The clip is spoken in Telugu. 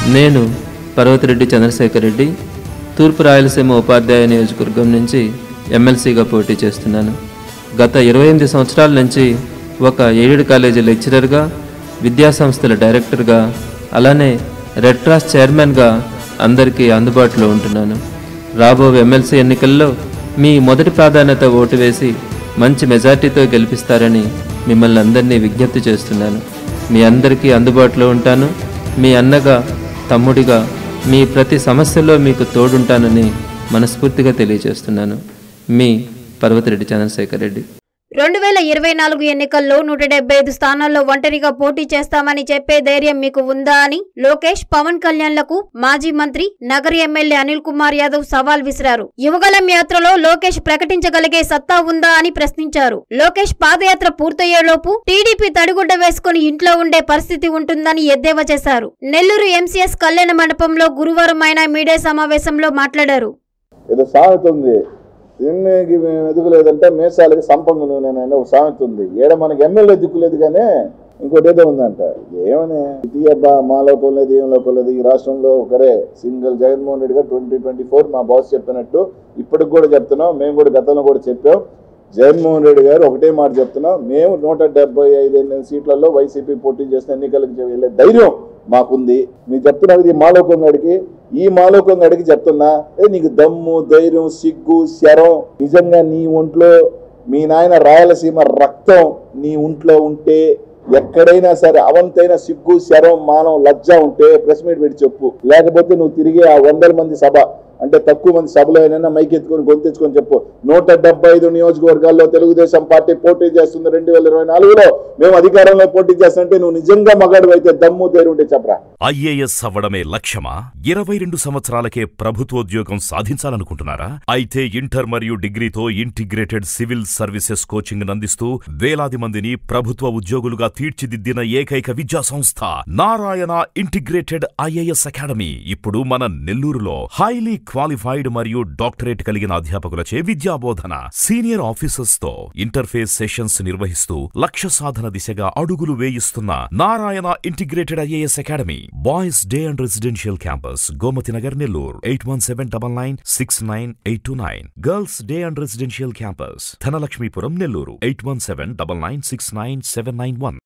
నేను పర్వతిరెడ్డి చంద్రశేఖర్ రెడ్డి తూర్పు రాయలసీమ ఉపాధ్యాయ నియోజకవర్గం నుంచి ఎమ్మెల్సీగా పోటీ చేస్తున్నాను గత ఇరవై ఎనిమిది సంవత్సరాల నుంచి ఒక ఎయిడెడ్ కాలేజీ లెక్చరర్గా విద్యాసంస్థల డైరెక్టర్గా అలానే రెడ్ క్రాస్ చైర్మన్గా అందరికీ అందుబాటులో ఉంటున్నాను రాబో ఎమ్మెల్సీ ఎన్నికల్లో మీ మొదటి ప్రాధాన్యత ఓటు వేసి మంచి మెజార్టీతో గెలిపిస్తారని మిమ్మల్ని అందరినీ విజ్ఞప్తి చేస్తున్నాను మీ అందరికీ అందుబాటులో ఉంటాను మీ అన్నగా తమ్ముడిగా మీ ప్రతి సమస్యలో మీకు తోడుంటానని మనస్ఫూర్తిగా తెలియజేస్తున్నాను మీ పర్వతిరెడ్డి చంద్రశేఖర్ రెడ్డి రెండు వేల ఇరవై నాలుగు ఎన్నికల్లో నూట డెబ్బై ఐదు స్థానాల్లో ఒంటరిగా పోటీ చేస్తామని చెప్పే ధైర్యం మీకు ఉందా అని లోకేష్ పవన్ కళ్యాణ్లకు మాజీ మంత్రి నగరి ఎమ్మెల్యే అనిల్ కుమార్ యాదవ్ సవాల్ విసిరారు యువగలం యాత్రలో లోకేష్ ప్రకటించగలిగే సత్తా ఉందా అని ప్రశ్నించారు లోకేష్ పాదయాత్ర పూర్తయ్యేలోపు టీడీపీ తడిగుడ్డ వేసుకుని ఇంట్లో ఉండే పరిస్థితి ఉంటుందని ఎద్దేవా చేశారు నెల్లూరు ఎంసీఎస్ కళ్యాణ మండపంలో గురువారం ఆయన మీడియా సమావేశంలో మాట్లాడారు ఏదో సామెత ఉంది తిన్నేకి ఎదుగులేదంటే మేసాలకి సంపంగ నూనె అని ఒక సామెత ఉంది ఏడ మనకి ఎమ్మెల్యే దిక్కులేదు కానీ ఇంకోటి ఏదో ఉందంట ఏమని ఇది అబ్బా మా లోపం లేదు ఏం లోపం లేదు ఈ రాష్ట్రంలో ఒకరే single Jaganmohan Reddy garu twenty twenty four మా బాస్ చెప్పినట్టు ఇప్పటికి కూడా చెప్తున్నాం మేము కూడా గతంలో కూడా చెప్పాం జగన్మోహన్ రెడ్డి గారు ఒకటే మాట చెప్తున్నాం మేము నూట డెబ్బై ఐదు సీట్లలో వైసీపీ పోటీ చేసిన ఎన్నికలకు వెళ్ళే ధైర్యం మాకుంది మీరు చెప్తున్నా ఇది మాలోకం గడికి ఈ మాలోకం గడికి చెప్తున్నా ఏ నీకు దమ్ము ధైర్యం సిగ్గు శరం నిజంగా నీ ఒంట్లో మీ నాయన రాయలసీమ రక్తం నీ ఒంట్లో ఉంటే ఎక్కడైనా సరే అవంతైన సిగ్గు శరం మానం లజ్జ ఉంటే ప్రెస్ మీట్ పెట్టి చెప్పు లేకపోతే నువ్వు తిరిగి ఆ వందల మంది సభ అంటే తక్కువ మంది సభలో అయినా మైక్ ఎత్తుకొని గొంతెచ్చుకొని చెప్పు నూట డెబ్బై ఐదు నియోజకవర్గాల్లో తెలుగుదేశం పార్టీ పోటీ చేస్తుంది రెండు వేల ఇరవై నాలుగులో మేము అధికారంలో పోటీ చేస్తుంటే నువ్వు నిజంగా మగాడు అయితే దమ్ము ధైర్యం ఉంటే చెప్పరా ఐఏఎస్ అవ్వడమే లక్ష్యమా ఇరవై రెండు సంవత్సరాలకే ప్రభుత్వోద్యోగం సాధించాలనుకుంటున్నారా అయితే ఇంటర్ మరియు డిగ్రీతో ఇంటిగ్రేటెడ్ సివిల్ సర్వీసెస్ కోచింగ్ అందిస్తూ వేలాది మందిని ప్రభుత్వ ఉద్యోగులుగా తీర్చిదిద్దిన ఏకైక విద్యా సంస్థ నారాయణ ఇంటిగ్రేటెడ్ ఐఏఎస్ అకాడమీ ఇప్పుడు మన నెల్లూరులో హైలీ క్వాలిఫైడ్ మరియు డాక్టరేట్ కలిగిన అధ్యాపకులచే విద్యాబోధన సీనియర్ ఆఫీసర్స్ తో ఇంటర్ఫేస్ సెషన్స్ నిర్వహిస్తూ లక్ష్య సాధన దిశగా అడుగులు వేయిస్తున్న Narayana integrated IAS academy boys day and residential campus Gomathi Nagar Nellore eight one seven double nine six nine eight two nine girls day and residential campus Dhanalakshmipuram Nellore eight one seven double nine six nine seven nine one